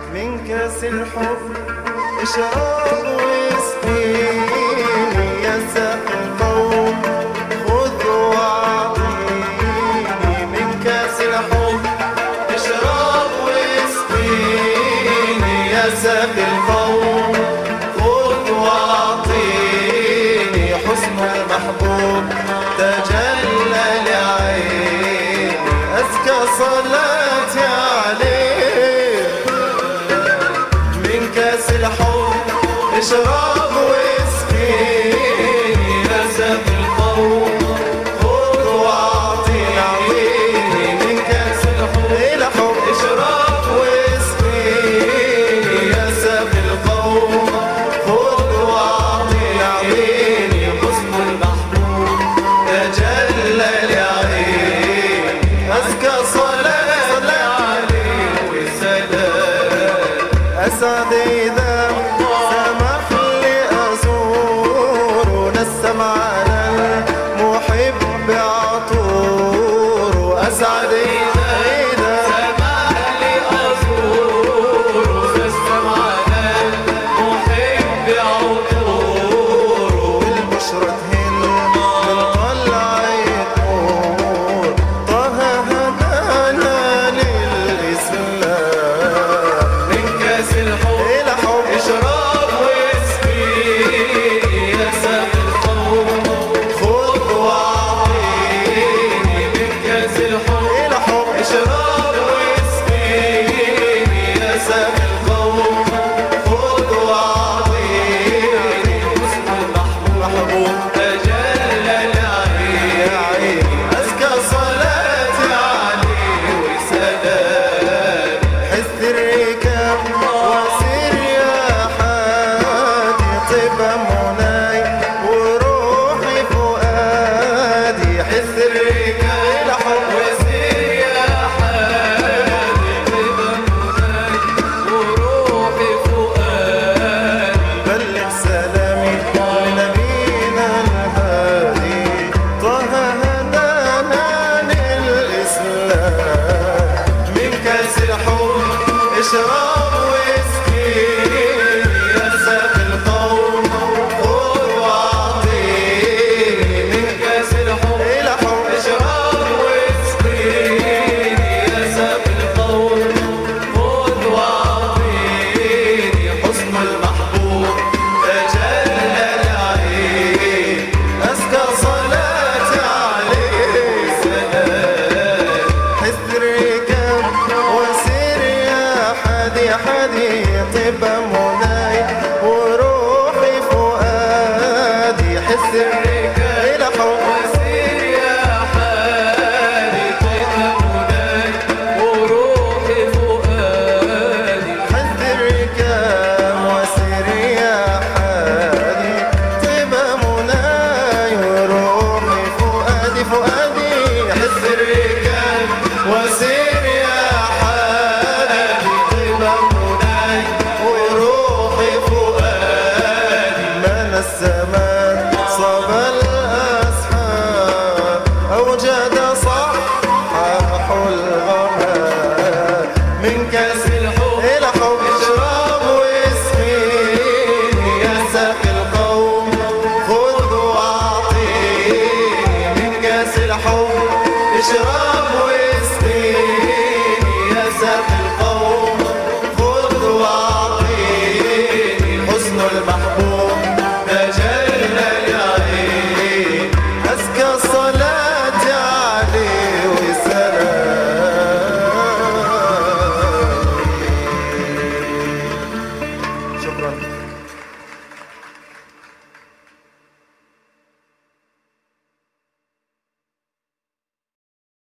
من كاس الحب اشرب واسقيني يا ساقي القوم خذ واعطيني من كاس الحب اشرب واسقيني يا ساقي القوم خذ واعطيني حسن المحبوب تجلى لعيني أزكى صلاتي عليه من كاس الحب اشرب واسقيني نسب القوم خذ واعطيني من كاس الحب الحب اشرب واسقيني نسب القوم خذ واعطيني حسن المحبوب تجلى لعيني أزكى صلاة عليه وسلام أسعد إذا سمح لي أزور نسم على المحب عطور أسعد إذا سمح لي أزور نسم على المحب عطور بالبشرة هل من طلع النور طه هدانا للإسلام من كاس الحب إلى حب اشرب واسقيني يا ساق القوم خذ واعطيني من كاس الحب إلى حب اشرب واسقيني يا ساق القوم خذ واعطيني حسن المحبوب تجلى العين أزكى صلاتي عليه وسلام حث الركاب وسير يا حادي طب مناي وروحي فؤادي حث الركاب لحب وسير يا حادي طب مناي وروحي فؤادي بلغ سلامي لنبينا الهادي طه هدانا للإسلام من كاس الحب اشرب واسقيني يا ساقي القوم خذ واعطيني من كاس الحب إلى حب اشرب واسقيني يا ساقي القوم خذ واعطيني حسن المحبوب تجلى العين أزكى صلاتي عليه سلام حث الركاب وسير يا حدي حدي طب مناي وروحي فؤادي حث الركاب إلى حب وسير يا حدي طب مناي وروحي فؤادي حث الركاب وسير يا حدي طب مناي وروحي فؤادي فؤادي حث الركاب وسير يا حادي طب مناي وروحي فؤادي من السماء صاب الأسحاب أوجد صحاح الغمام من كاس الحب إلى حب اشرب واسقيني يا ساقي القوم خذ واعطيني من كاس الحب اشرب واسقيني يا ساقي القوم